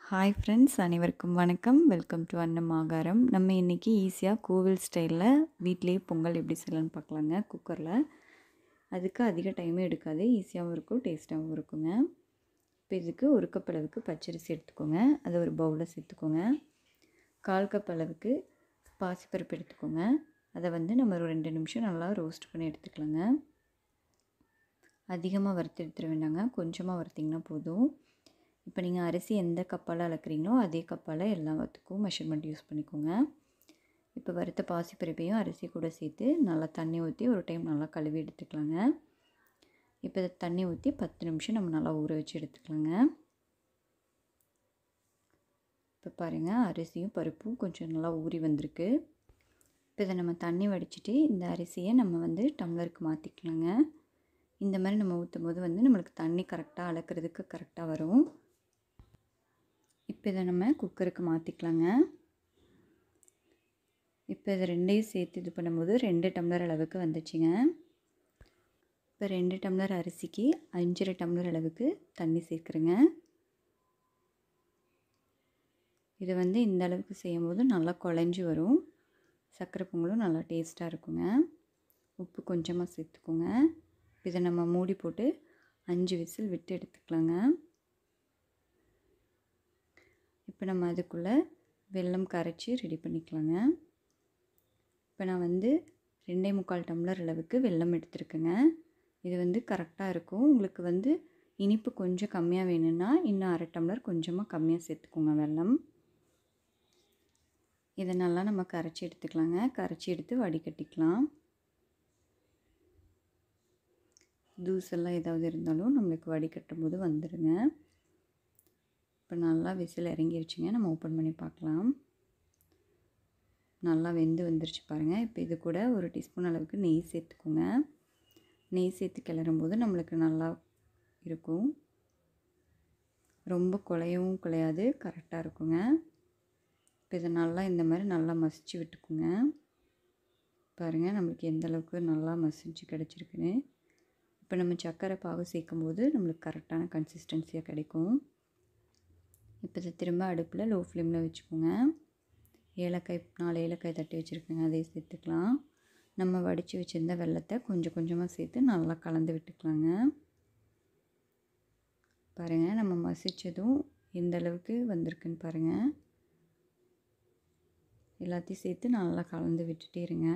hi friends அனைவருக்கும் வணக்கம் welcome to அன்னம் ஆகாரம் நம்ம இன்றைக்கி ஈஸியாக கோவில் ஸ்டைலில் வீட்டிலேயே பொங்கல் எப்படி செய்யலாம்னு பார்க்கலாங்க குக்கரில் அதுக்கு அதிக டைமும் எடுக்காது ஈஸியாகவும் இருக்கும் டேஸ்ட்டாகவும் இருக்குங்க இப்போ இதுக்கு ஒரு கப் அளவுக்கு பச்சரிசி எடுத்துக்கோங்க அதை ஒரு பவுலில் சேர்த்துக்கோங்க கால் கப் அளவுக்கு பாசிப்பருப்பு எடுத்துக்கோங்க அதை வந்து நம்ம ஒரு ரெண்டு நிமிஷம் நல்லா ரோஸ்ட் பண்ணி எடுத்துக்கலாங்க அதிகமாக வறுத்து எடுத்துட வேண்டாங்க கொஞ்சமாக வறுத்திங்கன்னா போதும் இப்போ நீங்கள் அரிசி எந்த கப்பால் அளக்குறீங்களோ அதே கப்பால் எல்லாத்துக்கும் மெஷர்மெண்ட் யூஸ் பண்ணிக்கோங்க இப்போ வறுத்த பாசிப்பருப்பையும் அரிசி கூட சேர்த்து நல்லா தண்ணி ஊற்றி ஒரு டைம் நல்லா கழுவி எடுத்துக்கலாங்க இப்போ இதை தண்ணி ஊற்றி பத்து நிமிஷம் நம்ம நல்லா ஊற வச்சு எடுத்துக்கலாங்க இப்போ பாருங்கள் அரிசியும் பருப்பும் கொஞ்சம் நல்லா ஊறி வந்திருக்கு இப்போ இதை நம்ம தண்ணி வடிச்சிட்டு இந்த அரிசியை நம்ம வந்து டம்ளருக்கு மாற்றிக்கலாங்க இந்த மாதிரி நம்ம ஊற்றும் போது வந்து நம்மளுக்கு தண்ணி கரெக்டாக அளக்கிறதுக்கு கரெக்டாக வரும் இப்போ இதை நம்ம குக்கருக்கு மாற்றிக்கலாங்க இப்போ இதை ரெண்டையும் சேர்த்து இது பண்ணும்போது ரெண்டு டம்ளர் அளவுக்கு வந்துச்சுங்க இப்போ ரெண்டு டம்ளர் அரிசிக்கு அஞ்சரை டம்ளர் அளவுக்கு தண்ணி சேர்க்குறேங்க இது வந்து இந்த அளவுக்கு செய்யும்போது நல்லா குழஞ்சி வரும் சர்க்கரை பொங்கலும் நல்லா டேஸ்ட்டாக இருக்குங்க உப்பு கொஞ்சமாக சேர்த்துக்கோங்க இதை நம்ம மூடி போட்டு அஞ்சு விசில் விட்டு எடுத்துக்கலாங்க இப்போ நம்ம அதுக்குள்ளே வெல்லம் கரைச்சி ரெடி பண்ணிக்கலாங்க இப்போ நான் வந்து ரெண்டே முக்கால் டம்ளர் அளவுக்கு வெல்லம் எடுத்துருக்கேங்க இது வந்து கரெக்டாக இருக்கும் உங்களுக்கு வந்து இனிப்பு கொஞ்சம் கம்மியாக வேணும்னா இன்னும் அரை டம்ளர் கொஞ்சமாக கம்மியாக சேர்த்துக்கோங்க வெல்லம் இதை நல்லா நம்ம கரைச்சி எடுத்துக்கலாங்க கரைச்சி எடுத்து வடிகட்டிக்கலாம் தூசெல்லாம் ஏதாவது இருந்தாலும் நம்மளுக்கு வடிகட்டும் போது வந்துடுங்க இப்போ நல்லா விசில் இறங்கிருச்சுங்க நம்ம ஓப்பன் பண்ணி பார்க்கலாம் நல்லா வெந்து வந்துருச்சு பாருங்கள் இப்போ இது கூட ஒரு டீஸ்பூன் அளவுக்கு நெய் சேர்த்துக்கோங்க நெய் சேர்த்து கிளறும் போது நம்மளுக்கு நல்லா இருக்கும் ரொம்ப குலையவும் குலையாது கரெக்டாக இருக்குங்க இப்போ இதை நல்லா இந்த மாதிரி நல்லா மசிச்சு விட்டுக்குங்க பாருங்கள் நம்மளுக்கு எந்த அளவுக்கு நல்லா மசிச்சு கிடச்சிருக்குன்னு இப்போ நம்ம சர்க்கரை பாகு சேர்க்கும் போது நம்மளுக்கு கரெக்டான கன்சிஸ்டன்சியாக கிடைக்கும் இப்போ இதை திரும்ப அடுப்பில் லோ ஃப்ளேமில் வச்சுக்கோங்க ஏலக்காய் நாலு ஏலக்காய் தட்டி வச்சுருக்கேங்க அதையும் சேர்த்துக்கலாம் நம்ம வடித்து வச்சுருந்த வெள்ளத்தை கொஞ்சம் கொஞ்சமாக சேர்த்து நல்லா கலந்து விட்டுக்கலாங்க பாருங்கள் நம்ம மசித்ததும் எந்த அளவுக்கு வந்திருக்குன்னு பாருங்கள் எல்லாத்தையும் சேர்த்து நல்லா கலந்து விட்டுட்டே இருங்க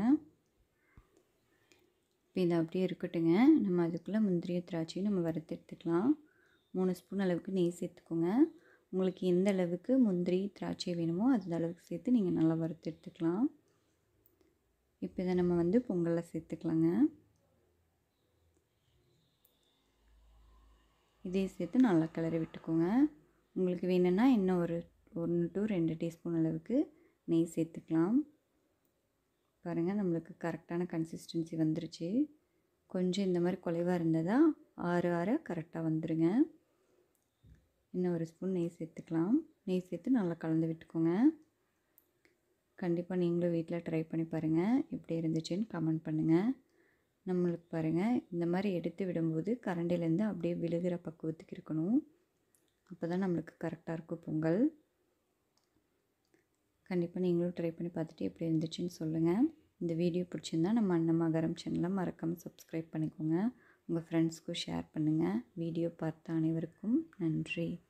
இப்போ இது அப்படியே இருக்கட்டுங்க நம்ம அதுக்குள்ளே முந்திரிய திராட்சையும் நம்ம வறுத்து எடுத்துக்கலாம் மூணு ஸ்பூன் அளவுக்கு நெய் சேர்த்துக்கோங்க உங்களுக்கு எந்த அளவுக்கு முந்திரி திராட்சை வேணுமோ அந்த அளவுக்கு சேர்த்து நீங்கள் நல்லா வறுத்து எடுத்துக்கலாம் இப்போ இதை நம்ம வந்து பொங்கலில் சேர்த்துக்கலாங்க இதே சேர்த்து நல்லா கிளறி விட்டுக்கோங்க உங்களுக்கு வேணும்னா இன்னும் ஒரு ஒன்று டு ரெண்டு டீஸ்பூன் அளவுக்கு நெய் சேர்த்துக்கலாம் பாருங்கள் நம்மளுக்கு கரெக்டான கன்சிஸ்டன்சி வந்துருச்சு கொஞ்சம் இந்த மாதிரி குலைவாக இருந்ததா ஆறு ஆறு கரெக்டாக வந்துடுங்க இன்னும் ஒரு ஸ்பூன் நெய் சேர்த்துக்கலாம் நெய் சேர்த்து நல்லா கலந்து விட்டுக்கோங்க கண்டிப்பாக நீங்களும் வீட்டில் ட்ரை பண்ணி பாருங்கள் எப்படி இருந்துச்சுன்னு கமெண்ட் பண்ணுங்கள் நம்மளுக்கு பாருங்கள் இந்த மாதிரி எடுத்து விடும்போது கரண்டிலேருந்து அப்படியே விழுகிற பக்குவத்துக்கு இருக்கணும் அப்போ தான் நம்மளுக்கு கரெக்டாக இருக்கும் பொங்கல் கண்டிப்பாக நீங்களும் ட்ரை பண்ணி பார்த்துட்டு எப்படி இருந்துச்சுன்னு சொல்லுங்கள் இந்த வீடியோ பிடிச்சிருந்தா நம்ம அன்னமகரம் சேனலை மறக்காமல் சப்ஸ்கிரைப் பண்ணிக்கோங்க உங்கள் ஃப்ரெண்ட்ஸ்க்கும் ஷேர் பண்ணுங்கள் வீடியோ பார்த்த அனைவருக்கும் நன்றி